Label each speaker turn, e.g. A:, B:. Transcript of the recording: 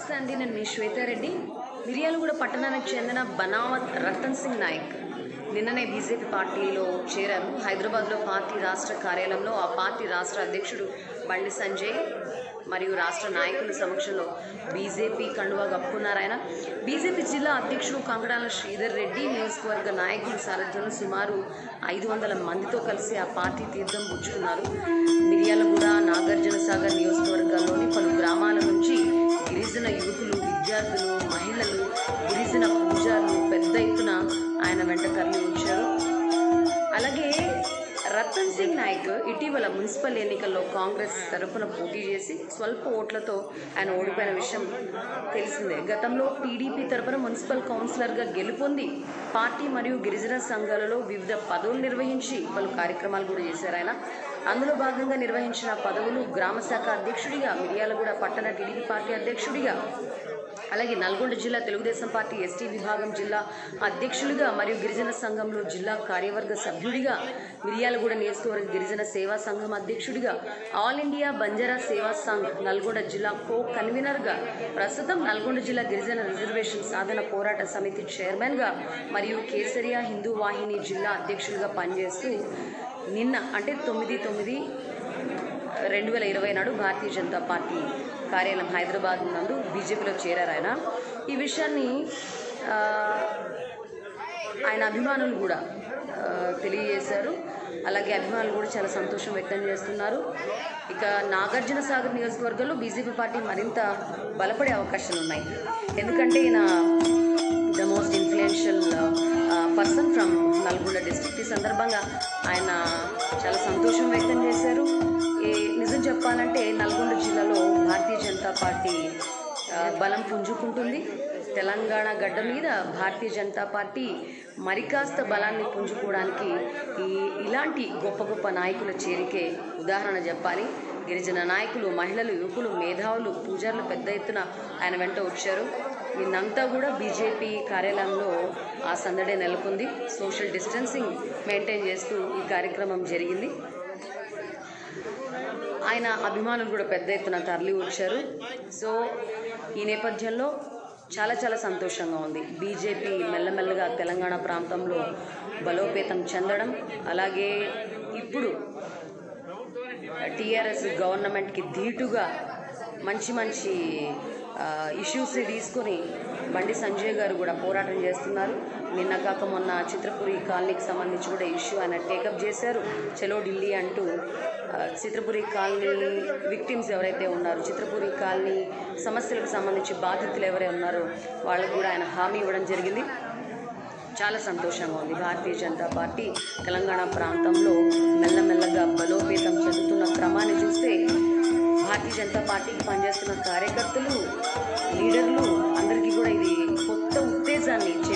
A: నమస్తే అండి నేను మీ శ్వేతారెడ్డి మిర్యాలగూడ పట్టణానికి చెందిన బనావత్ రతన్ సింగ్ నాయక్ నిన్ననే బీజేపీ పార్టీలో చేరారు హైదరాబాద్లో పార్టీ రాష్ట్ర కార్యాలయంలో ఆ పార్టీ రాష్ట్ర అధ్యక్షుడు బండి సంజయ్ మరియు రాష్ట్ర నాయకుల సమక్షంలో బీజేపీ కండువా కప్పుకున్నారు ఆయన బీజేపీ జిల్లా అధ్యక్షుడు కంకడాల శ్రీధర్ రెడ్డి నియోజకవర్గ నాయకుల సారథ్యంలో సుమారు ఐదు వందల మందితో కలిసి ఆ పార్టీ తీర్థం పుచ్చుకున్నారు మిర్యాలగూడ నాగార్జున సాగర్ నియోజకవర్గాల్లోని పలు గ్రామాల నుంచి గిరిజన యువకులు విద్యార్థులు మహిళలు గిరిజన పూజారులు పెద్ద ఎత్తున ఆయన వెంట తరలి వచ్చారు అలాగే రతన్ సింగ్ నాయక్ ఇటీవల మున్సిపల్ ఎన్నికల్లో కాంగ్రెస్ తరఫున పోటీ చేసి స్వల్ప ఓట్లతో ఆయన ఓడిపోయిన విషయం తెలిసిందే గతంలో టీడీపీ తరఫున మున్సిపల్ కౌన్సిలర్గా గెలుపొంది పార్టీ మరియు గిరిజన సంఘాలలో వివిధ పదవులు నిర్వహించి పలు కార్యక్రమాలు కూడా చేశారు ఆయన అందులో భాగంగా నిర్వహించిన పదవులు గ్రామ శాఖ అధ్యక్షుడిగా మిర్యాలగూడ పట్టణ టీడీపీ పార్టీ అధ్యక్షుడిగా అలాగే నల్గొండ జిల్లా తెలుగుదేశం పార్టీ ఎస్టీ విభాగం జిల్లా అధ్యక్షులుగా మరియు గిరిజన సంఘంలో జిల్లా కార్యవర్గ సభ్యుడిగా మిర్యాలగూడ నియోజకవర్గ గిరిజన సేవా సంఘం అధ్యక్షుడిగా ఆల్ ఇండియా బంజారా సేవా సంఘ్ నల్గొండ జిల్లా కో కన్వీనర్గా ప్రస్తుతం నల్గొండ జిల్లా గిరిజన రిజర్వేషన్ సాధన పోరాట సమితి చైర్మన్గా మరియు కేసరియా హిందూ వాహిని జిల్లా అధ్యక్షులుగా పనిచేస్తూ నిన్న అంటే తొమ్మిది తొమ్మిది రెండు వేల ఇరవై నాడు భారతీయ జనతా పార్టీ కార్యాలయం హైదరాబాద్ నందు బీజేపీలో చేరారు ఆయన ఈ విషయాన్ని ఆ, ఆయన అభిమానులు కూడా ఆ, తెలియజేశారు అలాగే అభిమానులు కూడా చాలా సంతోషం వ్యక్తం చేస్తున్నారు ఇక నాగార్జున సాగర్ నియోజకవర్గంలో బీజేపీ పార్టీ మరింత బలపడే అవకాశాలు ఉన్నాయి ఎందుకంటే ఈయన the most influential person from Nalgonda district ఈ సందర్భంగా ఆయన చాలా సంతోషం వ్యక్తం చేశారు ఈ నిజం చెప్పాలంటే నల్గొండ జిల్లాలో భారతీయ జనతా పార్టీ ఆ, బలం పుంజుకుంటుంది తెలంగాణ గడ్డ మీద భారతీయ జనతా పార్టీ మరి కాస్త బలాన్ని పుంజుకోవడానికి ఈ ఇలాంటి గొప్ప గొప్ప నాయకుల చేరికే ఉదాహరణ చెప్పాలి గిరిజన నాయకులు మహిళలు యువకులు మేధావులు పూజారులు పెద్ద ఎత్తున ఆయన వెంట వచ్చారు నిన్నంతా కూడా బీజేపీ కార్యాలయంలో ఆ సందడే నెలకొంది సోషల్ డిస్టెన్సింగ్ మెయింటైన్ చేస్తూ ఈ కార్యక్రమం జరిగింది ఆయన అభిమానులు కూడా పెద్ద ఎత్తున తరలి వచ్చారు సో ఈ నేపథ్యంలో చాలా చాలా సంతోషంగా ఉంది బీజేపీ మెల్లమెల్లగా తెలంగాణ ప్రాంతంలో బలోపేతం చెందడం అలాగే ఇప్పుడు టీఆర్ఎస్ గవర్నమెంట్కి ధీటుగా మంచి మంచి ఇష్యూస్ తీసుకొని బండి సంజయ్ గారు కూడా పోరాటం చేస్తున్నారు నిన్న కాక మొన్న చిత్రపురి కాలనీకి సంబంధించి కూడా ఇష్యూ ఆయన టేకప్ చేశారు చలో ఢిల్లీ అంటూ ఆ, చిత్రపురి కాలనీ విక్టిమ్స్ ఎవరైతే ఉన్నారో చిత్రపురి కాలనీ సమస్యలకు సంబంధించి బాధితులు ఎవరైతే ఉన్నారో వాళ్ళకు కూడా ఆయన హామీ ఇవ్వడం జరిగింది చాలా సంతోషంగా ఉంది భారతీయ జనతా పార్టీ తెలంగాణ ప్రాంతంలో మెల్లమెల్లగా బలోపేతం చెందుతున్న క్రమాన్ని చూస్తే భారతీయ జనతా పార్టీకి పనిచేస్తున్న కార్యకర్తలు లీడర్లు అందరికీ కూడా ఇది కొత్త ఉత్తేజాన్ని ఇచ్చే